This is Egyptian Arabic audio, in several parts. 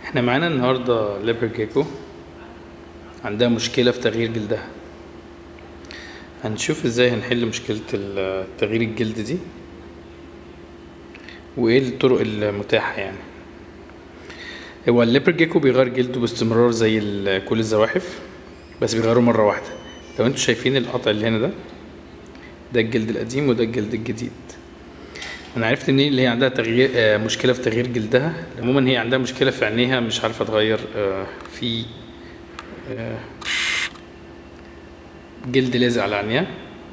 احنا معانا النهارده ليبر جيكو عندها مشكلة في تغيير جلدها هنشوف ازاي هنحل مشكلة ال- تغيير الجلد دي وايه الطرق المتاحة يعني هو الليبر جيكو بيغير جلده باستمرار زي ال- كل الزواحف بس بيغيره مرة واحدة لو انتوا شايفين القطع اللي هنا ده ده الجلد القديم وده الجلد الجديد انا عرفت منين اللي هي عندها تغيير آه، مشكله في تغيير جلدها عموما هي عندها مشكله في عينيها مش عارفه تغير آه، في آه، جلد لازق على عينيها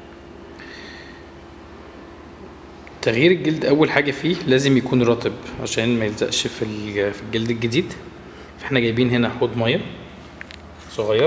تغيير الجلد اول حاجه فيه لازم يكون رطب عشان ما يلزقش في الج- في الجلد الجديد فاحنا جايبين هنا حوض ميه صغير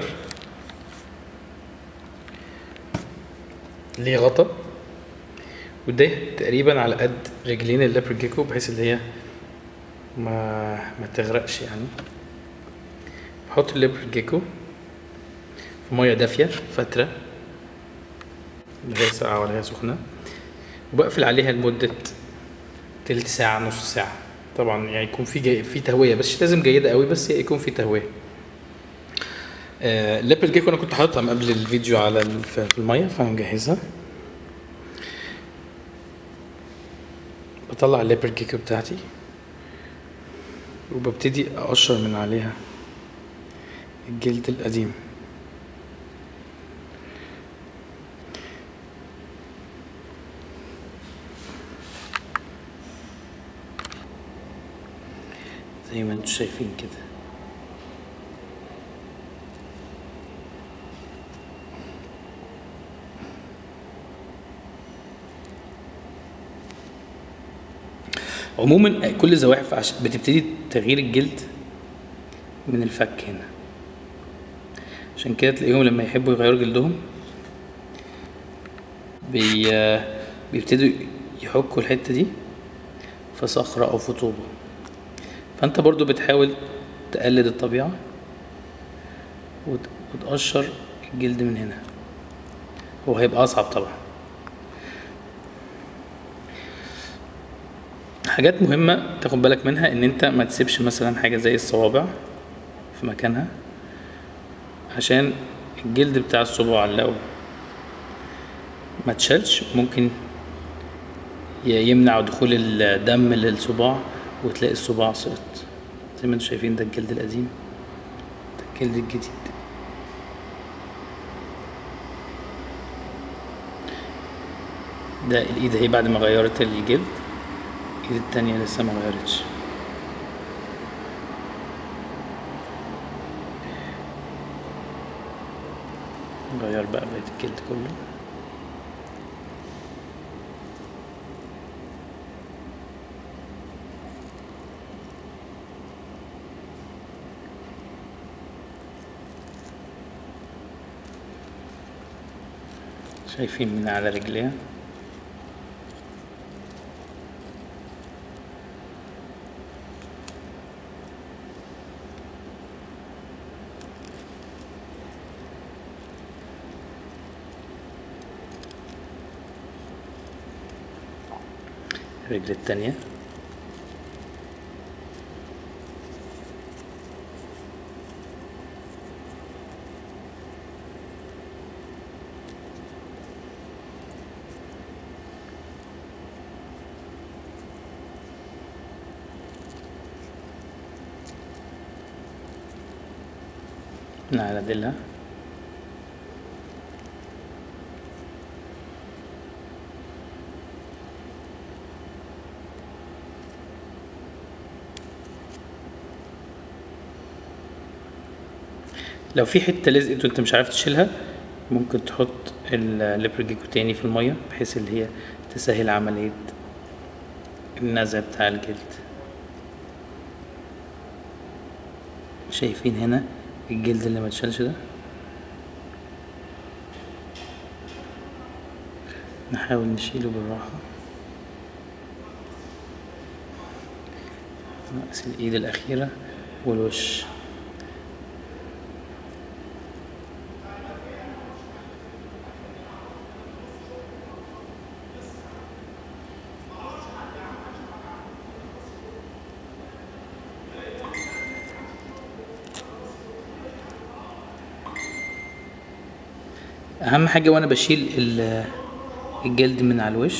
ليه غطا وده تقريبا على قد رجلين الليبر جيكو بحيث ان هي ما ما تغرقش يعني بحط الليبر جيكو في ميه دافيه فتره لا هي ساقعه ولا هي سخنه وبقفل عليها لمده تلت ساعه نص ساعه طبعا يعني يكون في جي... في تهويه بس مش لازم جيده قوي بس يكون في تهويه آه الليبر جيكو انا كنت حاططها من قبل الفيديو على ال- في في الميه فهنجهزها بطلع الليبر جيكو بتاعتي وببتدي اقشر من عليها الجلد القديم زي ما انتم شايفين كده عموما كل الزواحف عش... بتبتدي تغيير الجلد من الفك هنا عشان كده تلاقيهم لما يحبوا يغيروا جلدهم بي... بيبتدوا يحكوا الحتة دي في صخرة أو في طوبة فأنت برضو بتحاول تقلد الطبيعة وت... وتقشر الجلد من هنا هو هيبقى أصعب طبعا حاجات مهمة تاخد بالك منها ان انت ما تسيبش مثلا حاجة زي الصوابع في مكانها عشان الجلد بتاع الصباع لو ما تشالش ممكن ي- يمنع دخول الدم للصباع وتلاقي الصباع سقط زي ما انتم شايفين ده الجلد القديم ده الجلد الجديد ده الايد اهي بعد ما غيرت الجلد الايد التانية لسه ما غيرتش غير بقى بقية الجلد كله شايفين من على رجليها الرجل التانية على ديلها لو في حته لزقت وانت مش عارف تشيلها ممكن تحط الليبرجيكو تاني في الميه بحيث اللي هي تسهل عمليه النزع بتاع الجلد شايفين هنا الجلد اللي ما اتشالش ده نحاول نشيله بالراحه نقص الايد الاخيره والوش اهم حاجه وانا بشيل ال- الجلد من على الوش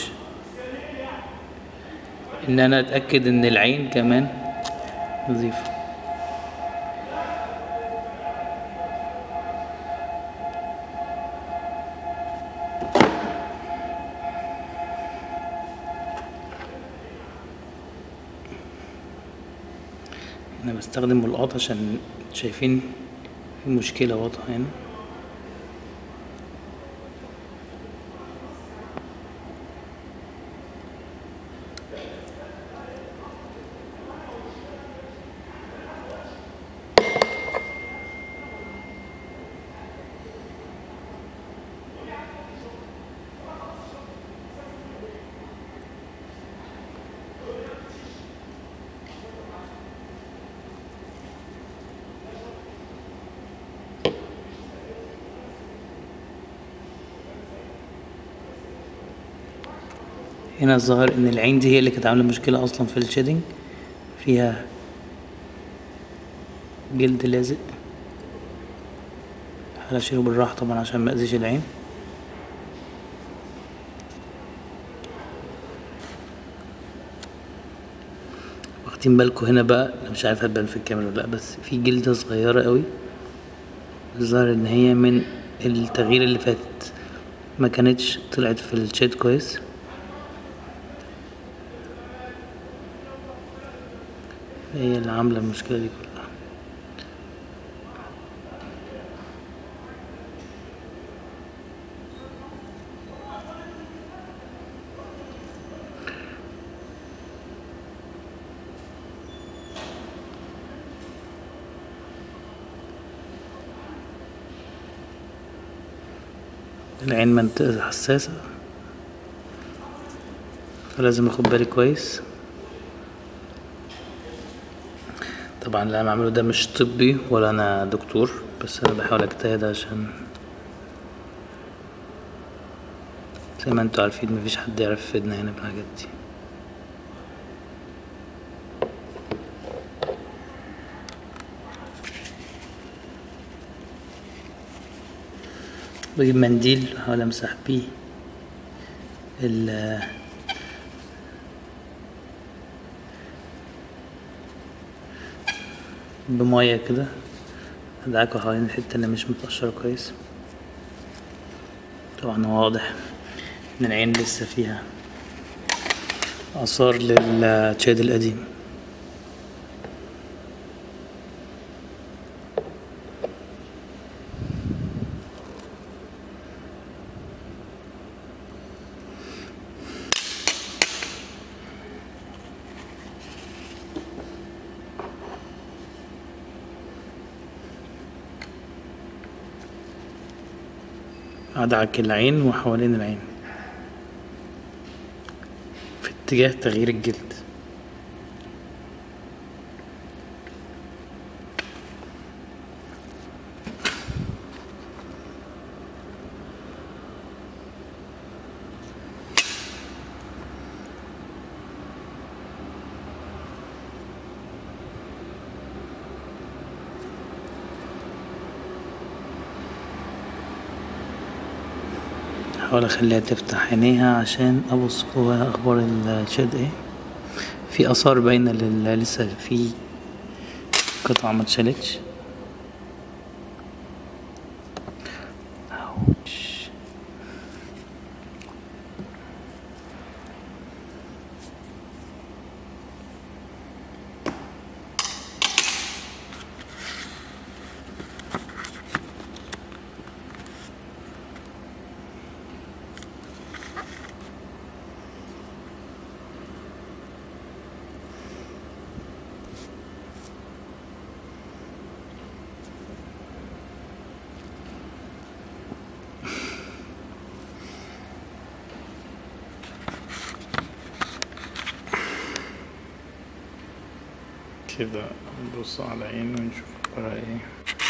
ان انا اتاكد ان العين كمان نظيفه انا بستخدم ملقاط عشان شايفين في مشكله واضحه هنا هنا الظاهر ان العين دي هي اللي كانت عامله مشكله اصلا في الشيدنج فيها جلد لازق هحاول اشيله بالراحه طبعا عشان ما اذيش العين واخدين بالكم هنا بقى انا مش عارف هتبان في الكاميرا ولا لا بس في جلده صغيره قوي الظاهر ان هي من التغيير اللي فاتت ما كانتش طلعت في الشيد كويس هي اللي عاملة المشكلة دي كلها العين منطقة حساسة فلازم اخد بالي كويس طبعا اللي انا بعمله ده مش طبي ولا انا دكتور بس انا بحاول اجتهد عشان زي ما انتوا عارفين مفيش حد يعرف يفيدنا هنا بالحاجات دي بجيب منديل واحاول امسح بيه ال بمية كده ادعكه حوالين الحتة اللي مش متقشرة كويس طبعا هو واضح ان العين لسه فيها آثار للشاد القديم أدعك العين وحوالين العين في اتجاه تغيير الجلد احاول اخليها تفتح عينيها عشان ابص جواها اخبار الشاد ايه في اثار باينه لل- لسه في قطعه ما اتشالتش أوش. كده نبص على عينه ونشوف اخبارها ايه